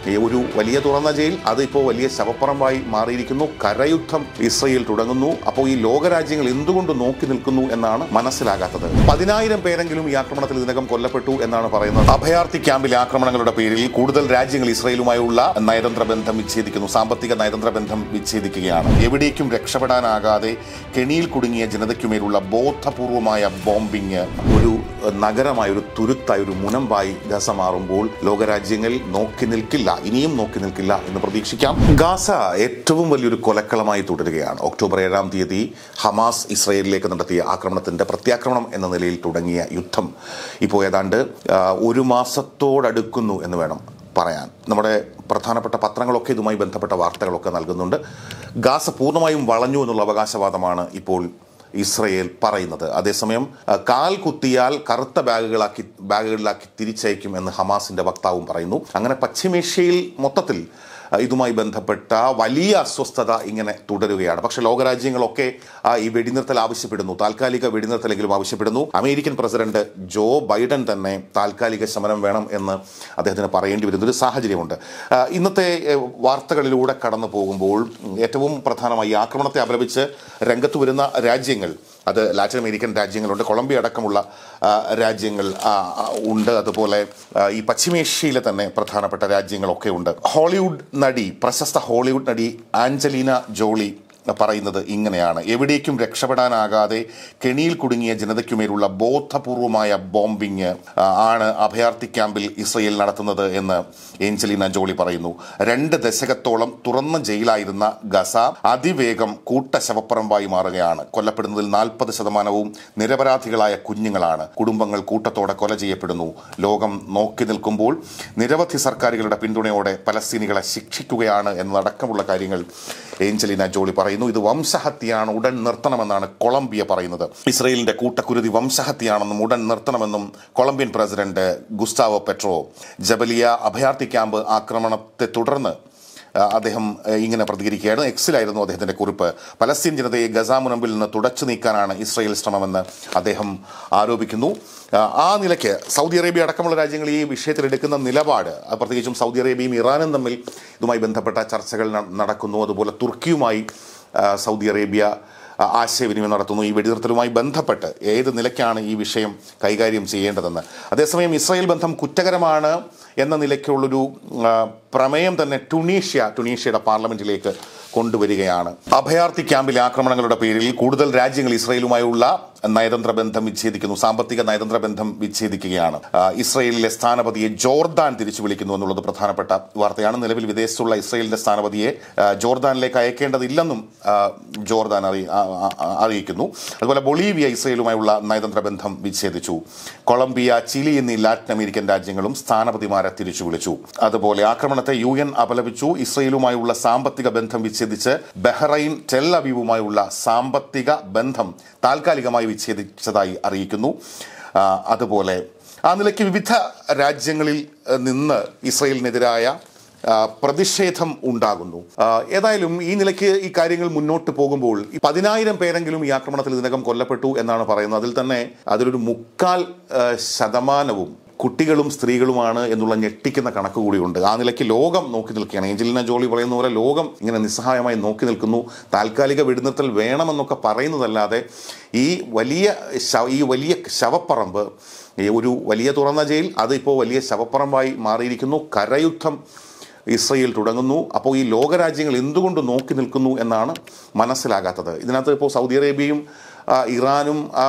ഈ ഒരു വലിയ തുറന്ന ജയിൽ അതിപ്പോൾ വലിയ ശവപ്പറമ്പായി മാറിയിരിക്കുന്നു കരയുദ്ധം ഇസ്രയേൽ തുടങ്ങുന്നു അപ്പോൾ ഈ ലോകരാജ്യങ്ങൾ എന്തുകൊണ്ട് നോക്കി നിൽക്കുന്നു എന്നാണ് മനസ്സിലാകാത്തത് പതിനായിരം പേരെങ്കിലും ഈ ആക്രമണത്തിൽ ഇതിനകം കൊല്ലപ്പെട്ടു എന്നാണ് പറയുന്നത് അഭയാർത്ഥി ക്യാമ്പിലെ ആക്രമണങ്ങളുടെ പേരിൽ കൂടുതൽ രാജ്യങ്ങൾ ഇസ്രയേലുമായുള്ള നയതന്ത്ര ബന്ധം വിച്ഛേദിക്കുന്നു സാമ്പത്തിക നയതന്ത്ര ബന്ധം വിച്ഛേദിക്കുകയാണ് എവിടേക്കും രക്ഷപ്പെടാനാകാതെ കെണിയിൽ കുടുങ്ങിയ ജനതയ്ക്കുമേലുള്ള ബോധപൂർവമായ ബോംബിങ് ഒരു നഗരമായ ഒരു തുരുത്തായ ഒരു മുനമ്പായി ഗസ മാറുമ്പോൾ ലോകരാജ്യങ്ങൾ നോക്കി നിൽക്കില്ല ഇനിയും നോക്കി നിൽക്കില്ല എന്ന് പ്രതീക്ഷിക്കാം ഗാസ ഏറ്റവും വലിയൊരു കൊലക്കളമായി തുടരുകയാണ് ഒക്ടോബർ ഏഴാം തീയതി ഹമാസ് ഇസ്രയേലിലേക്ക് നടത്തിയ ആക്രമണത്തിന്റെ പ്രത്യാക്രമണം എന്ന നിലയിൽ തുടങ്ങിയ യുദ്ധം ഇപ്പോൾ ഏതാണ്ട് ആ, ഒരു മാസത്തോടടുക്കുന്നു എന്ന് വേണം പറയാൻ നമ്മുടെ പ്രധാനപ്പെട്ട പത്രങ്ങളൊക്കെ ഇതുമായി ബന്ധപ്പെട്ട വാർത്തകളൊക്കെ നൽകുന്നുണ്ട് ഗാസ പൂർണ്ണമായും വളഞ്ഞു എന്നുള്ള അവകാശവാദമാണ് ഇപ്പോൾ ഇസ്രയേൽ പറയുന്നത് അതേസമയം ആ, കാൽ കുത്തിയാൽ കറുത്ത ബാഗുകളാക്കി ബാഗുകളിലാക്കി തിരിച്ചയക്കും എന്ന് ഹമാസിന്റെ വക്താവും പറയുന്നു അങ്ങനെ പശ്ചിമേഷ്യയിൽ മൊത്തത്തിൽ ആ, ഇതുമായി ബന്ധപ്പെട്ട വലിയ അസ്വസ്ഥത ഇങ്ങനെ തുടരുകയാണ് പക്ഷെ ലോകരാജ്യങ്ങളൊക്കെ ആ, ഈ വെടിനിർത്തൽ ആവശ്യപ്പെടുന്നു താൽക്കാലിക വെടിനിർത്തലെങ്കിലും ആവശ്യപ്പെടുന്നു അമേരിക്കൻ പ്രസിഡന്റ് ജോ ബൈഡൻ തന്നെ താൽക്കാലിക ശമനം വേണം എന്ന് അദ്ദേഹത്തിന് പറയേണ്ടി വരുന്ന ഒരു സാഹചര്യമുണ്ട് ആ, ഇന്നത്തെ ഏ, വാർത്തകളിലൂടെ കടന്നു പോകുമ്പോൾ ഉം, ഏറ്റവും പ്രധാനമായി ഈ ആക്രമണത്തെ അപലപിച്ച് രംഗത്ത് വരുന്ന രാജ്യങ്ങൾ അത് ലാറ്റിൻ അമേരിക്കൻ രാജ്യങ്ങളുണ്ട് കൊളംബിയ അടക്കമുള്ള ആ, രാജ്യങ്ങൾ ആ, ആ, ഉണ്ട് അതുപോലെ ആ, ഈ പശ്ചിമേഷ്യയിലെ തന്നെ പ്രധാനപ്പെട്ട രാജ്യങ്ങളൊക്കെ ഉണ്ട് ഹോളിവുഡ് നടി പ്രശസ്ത ഹോളിവുഡ് നടി ആഞ്ചലീന ജോളി പറയുന്നത് ഇങ്ങനെയാണ് എവിടേക്കും രക്ഷപ്പെടാനാകാതെ കെണിയിൽ കുടുങ്ങിയ ജനതയ്ക്കുമേലുള്ള ബോധപൂർവമായ ബോംബിങ് ആ, ആണ് അഭയാർത്ഥി ക്യാമ്പിൽ ഇസ്രയേൽ നടത്തുന്നത് എന്ന് ഏഞ്ചലീന ജോളി പറയുന്നു രണ്ട് ദശകത്തോളം തുറന്ന ജയിലായിരുന്ന ഗസ അതിവേഗം കൂട്ട ശവപ്പറമ്പായി മാറുകയാണ് കൊല്ലപ്പെടുന്നതിൽ നാൽപ്പത് ശതമാനവും നിരപരാധികളായ കുഞ്ഞുങ്ങളാണ് കുടുംബങ്ങൾ കൂട്ടത്തോടെ കൊല ചെയ്യപ്പെടുന്നു ലോകം നോക്കി നിൽക്കുമ്പോൾ നിരവധി സർക്കാരുകളുടെ പിന്തുണയോടെ പലസ്തീനികളെ ശിക്ഷിക്കുകയാണ് എന്നതടക്കമുള്ള കാര്യങ്ങൾ ഏഞ്ചലിന ജോളി പറയുന്നു ഇത് വംശഹത്യയാണ് ഉടൻ നിർത്തണമെന്നാണ് കൊളംബിയ പറയുന്നത് ഇസ്രയേലിന്റെ കൂട്ടക്കുരുതി വംശഹത്യയാണെന്നും ഉടൻ നിർത്തണമെന്നും Colombian president Gustavo Petro Jabalia അഭയാർത്ഥി ക്യാമ്പ് ആക്രമണത്തെ തുടർന്ന് ആ, അദ്ദേഹം ആ, ഇങ്ങനെ പ്രതികരിക്കുകയാണ് എക്സിലായിരുന്നു അദ്ദേഹത്തിന്റെ കുറിപ്പ് പലസ്തീൻ ജനതയെ ഗസ മുനമ്പിൽ നിന്ന് തുടച്ചു നീക്കാനാണ് ഇസ്രയേൽ ശ്രമമെന്ന് അദ്ദേഹം ആരോപിക്കുന്നു ആ, ആ നിലയ്ക്ക് സൗദി അറേബ്യ അടക്കമുള്ള രാജ്യങ്ങൾ ഈ വിഷയത്തിൽ എടുക്കുന്ന നിലപാട് അത് പ്രത്യേകിച്ചും സൗദി അറേബ്യയും ഇറാനും തമ്മിൽ ഇതുമായി ബന്ധപ്പെട്ട ചർച്ചകൾ ന- നടക്കുന്നു അതുപോലെ തുർക്കിയുമായി ആ, സൗദി അറേബ്യ ആ, ആശയവിനിമയം നടത്തുന്നു ഈ വെടിനിർത്തലുമായി ബന്ധപ്പെട്ട് ഏത് നിലയ്ക്കാണ് ഈ വിഷയം കൈകാര്യം ചെയ്യേണ്ടതെന്ന് അതേസമയം ഇസ്രായേൽ ബന്ധം കുറ്റകരമാണ് എന്ന നിലയ്ക്കുള്ളൊരു ആ, പ്രമേയം തന്നെ ടുണീഷ്യ ടുണീഷ്യയുടെ പാർലമെന്റിലേക്ക് കൊണ്ടുവരികയാണ് അഭയാർത്ഥി ക്യാമ്പിലെ ആക്രമണങ്ങളുടെ പേരിൽ കൂടുതൽ രാജ്യങ്ങൾ ഇസ്രയേലുമായുള്ള നയതന്ത്ര ബന്ധം വിച്ഛേദിക്കുന്നു സാമ്പത്തിക നയതന്ത്ര ബന്ധം വിച്ഛേദിക്കുകയാണ് ആ, ഇസ്രയേലിലെ സ്ഥാനപതിയെ ജോർദാൻ തിരിച്ചു വിളിക്കുന്നു എന്നുള്ളത് പ്രധാനപ്പെട്ട വാർത്തയാണ് നിലവിൽ വിദേശത്തുള്ള ഇസ്രയേലിന്റെ സ്ഥാനപതിയെ ആ, ജോർദാനിലേക്ക് അയക്കേണ്ടതില്ലെന്നും ആ, ജോർദാൻ അറി ആ, ആ, ആ, അറിയിക്കുന്നു അതുപോലെ ബൊളീവിയ ഇസ്രയേലുമായുള്ള നയതന്ത്ര ബന്ധം വിച്ഛേദിച്ചു കൊളംബിയ ചിലി എന്നീ ലാറ്റിൻ അമേരിക്കൻ രാജ്യങ്ങളും സ്ഥാനപതിമാരെ തിരിച്ചു വിളിച്ചു അതുപോലെ ആക്രമണത്തെ യു എൻ അപലപിച്ചു ഇസ്രയേലുമായുള്ള സാമ്പത്തിക ബന്ധം വിച്ഛേദിച്ച് ബഹ്റൈൻ ടെൽ അവീവുമായുള്ള സാമ്പത്തിക ബന്ധം താൽക്കാലികമായി വിച്ഛേദിച്ചതായി അറിയിക്കുന്നു ആ, അതുപോലെ ആ നിലയ്ക്ക് വിവിധ രാജ്യങ്ങളിൽ ആ, നിന്ന് ഇസ്രയേലിനെതിരായ ആ, പ്രതിഷേധം ഉണ്ടാകുന്നു ആ, ഏതായാലും ഈ നിലയ്ക്ക് ഈ കാര്യങ്ങൾ മുന്നോട്ട് പോകുമ്പോൾ ഈ പതിനായിരം പേരെങ്കിലും ഈ ആക്രമണത്തിൽ ഇതിനകം കൊല്ലപ്പെട്ടു എന്നാണ് പറയുന്നത് അതിൽ തന്നെ അതിലൊരു മുക്കാൽ ആ, ശതമാനവും കുട്ടികളും സ്ത്രീകളുമാണ് എന്നുള്ള ഞെട്ടിക്കുന്ന കണക്ക് കൂടിയുണ്ട് ആ നിലയ്ക്ക് ലോകം നോക്കി നിൽക്കുകയാണ് ഏഞ്ചലിന ജോളി പറയുന്ന പോലെ ലോകം ഇങ്ങനെ നിസ്സഹായമായി നോക്കി നിൽക്കുന്നു താൽക്കാലിക വെടിനിർത്തൽ വേണമെന്നൊക്കെ പറയുന്നതല്ലാതെ ഈ വലിയ ശവ ഈ വലിയ ശവപ്പറമ്പ് ഈ ഒരു വലിയ തുറന്ന ജയിൽ അതിപ്പോൾ വലിയ ശവപ്പറമ്പായി മാറിയിരിക്കുന്നു കരയുദ്ധം ഇസ്രയേൽ തുടങ്ങുന്നു അപ്പോൾ ഈ ലോകരാജ്യങ്ങൾ എന്തുകൊണ്ട് നോക്കി നിൽക്കുന്നു എന്നാണ് മനസ്സിലാകാത്തത് ഇതിനകത്ത് ഇപ്പോൾ സൗദി അറേബ്യയും ആ, ഇറാനും ആ,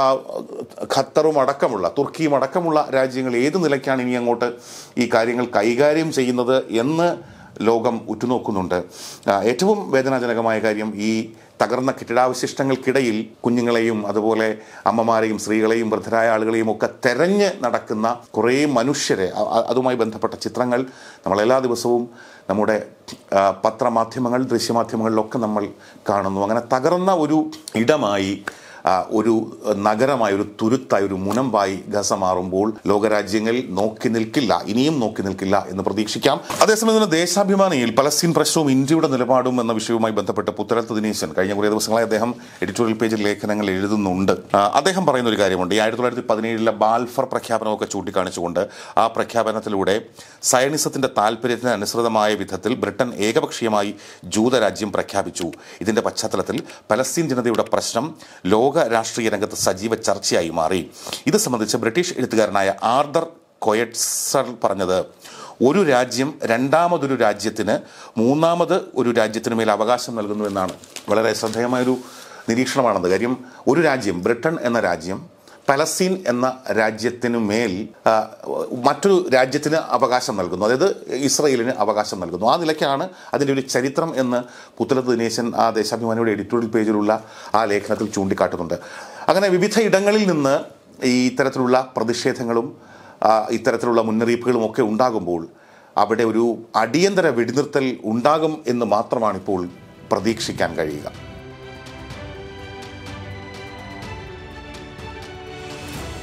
ഖത്തറും അടക്കമുള്ള തുർക്കിയും അടക്കമുള്ള രാജ്യങ്ങൾ ഏത് നിലയ്ക്കാണ് ഇനി അങ്ങോട്ട് ഈ കാര്യങ്ങൾ കൈകാര്യം ചെയ്യുന്നത് എന്ന് ലോകം ഉറ്റുനോക്കുന്നുണ്ട് ആ, ഏറ്റവും വേദനാജനകമായ കാര്യം ഈ തകർന്ന കെട്ടിടാവശിഷ്ടങ്ങൾക്കിടയിൽ കുഞ്ഞുങ്ങളെയും അതുപോലെ അമ്മമാരെയും സ്ത്രീകളെയും വൃദ്ധരായ ആളുകളെയും ഒക്കെ തെരഞ്ഞ് നടക്കുന്ന കുറേ മനുഷ്യരെ അ- അ- അതുമായി ബന്ധപ്പെട്ട ചിത്രങ്ങൾ നമ്മൾ എല്ലാ ദിവസവും നമ്മുടെ ആ, പത്രമാധ്യമങ്ങൾ ദൃശ്യമാധ്യമങ്ങളിലൊക്കെ നമ്മൾ കാണുന്നു അങ്ങനെ തകർന്ന ഒരു ഇടമായി ആ, ഒരു നഗരമായി ഒരു തുരുത്തായി ഒരു മുനമ്പായി ഗസ മാറുമ്പോൾ ലോകരാജ്യങ്ങൾ നോക്കി നിൽക്കില്ല ഇനിയും നോക്കി നിൽക്കില്ല എന്ന് പ്രതീക്ഷിക്കാം അതേസമയം തന്നെ ദേശാഭിമാനിയിൽ പലസ്തീൻ പ്രശ്നവും ഇന്ത്യയുടെ നിലപാടും എന്ന വിഷയവുമായി ബന്ധപ്പെട്ട് പുത്തരത്ത് ദിനേശൻ കഴിഞ്ഞ കുറേ ദിവസങ്ങളായി അദ്ദേഹം എഡിറ്റോറിയൽ പേജിൽ ലേഖനങ്ങൾ എഴുതുന്നുണ്ട് ആ, അദ്ദേഹം പറയുന്ന ഒരു കാര്യമുണ്ട് ഈ ആയിരത്തി തൊള്ളായിരത്തി പതിനേഴിലെ ബാൽഫർ പ്രഖ്യാപനമൊക്കെ ചൂണ്ടിക്കാണിച്ചുകൊണ്ട് ആ പ്രഖ്യാപനത്തിലൂടെ സയനിസത്തിന്റെ താല്പര്യത്തിന് അനുസൃതമായ വിധത്തിൽ ബ്രിട്ടൻ ഏകപക്ഷീയമായി ജൂതരാജ്യം പ്രഖ്യാപിച്ചു ഇതിന്റെ പശ്ചാത്തലത്തിൽ പലസ്തീൻ ജനതയുടെ പ്രശ്നം ലോക രാഷ്ട്രീയ രംഗത്ത് സജീവ ചർച്ചയായി മാറി ഇത് സംബന്ധിച്ച് ബ്രിട്ടീഷ് എഴുത്തുകാരനായ ആർദർ കൊയറ്റ്സർ പറഞ്ഞത് ഒരു രാജ്യം രണ്ടാമതൊരു രാജ്യത്തിന് മൂന്നാമത് ഒരു രാജ്യത്തിന് മേൽ അവകാശം നൽകുന്നു എന്നാണ് വളരെ ശ്രദ്ധേയമായൊരു നിരീക്ഷണമാണത് കാര്യം ഒരു രാജ്യം ബ്രിട്ടൻ എന്ന രാജ്യം പലസ്തീൻ എന്ന രാജ്യത്തിനു മേൽ ആ, മറ്റൊരു രാജ്യത്തിന് അവകാശം നൽകുന്നു അതായത് ഇസ്രയേലിന് അവകാശം നൽകുന്നു ആ നിലയ്ക്കാണ് അതിൻ്റെ ഒരു ചരിത്രം എന്ന് പുത്തലത്ത് ദിനേശൻ ആ ദേശാഭിമാനിയുടെ എഡിറ്റോറിയൽ പേജിലുള്ള ആ ലേഖനത്തിൽ ചൂണ്ടിക്കാട്ടുന്നുണ്ട് അങ്ങനെ വിവിധ ഇടങ്ങളിൽ നിന്ന് ഈ ഇത്തരത്തിലുള്ള പ്രതിഷേധങ്ങളും ആ, ഇത്തരത്തിലുള്ള മുന്നറിയിപ്പുകളും ഒക്കെ ഉണ്ടാകുമ്പോൾ അവിടെ ഒരു അടിയന്തര വെടിനിർത്തൽ ഉണ്ടാകും എന്ന് മാത്രമാണ് ഇപ്പോൾ പ്രതീക്ഷിക്കാൻ കഴിയുക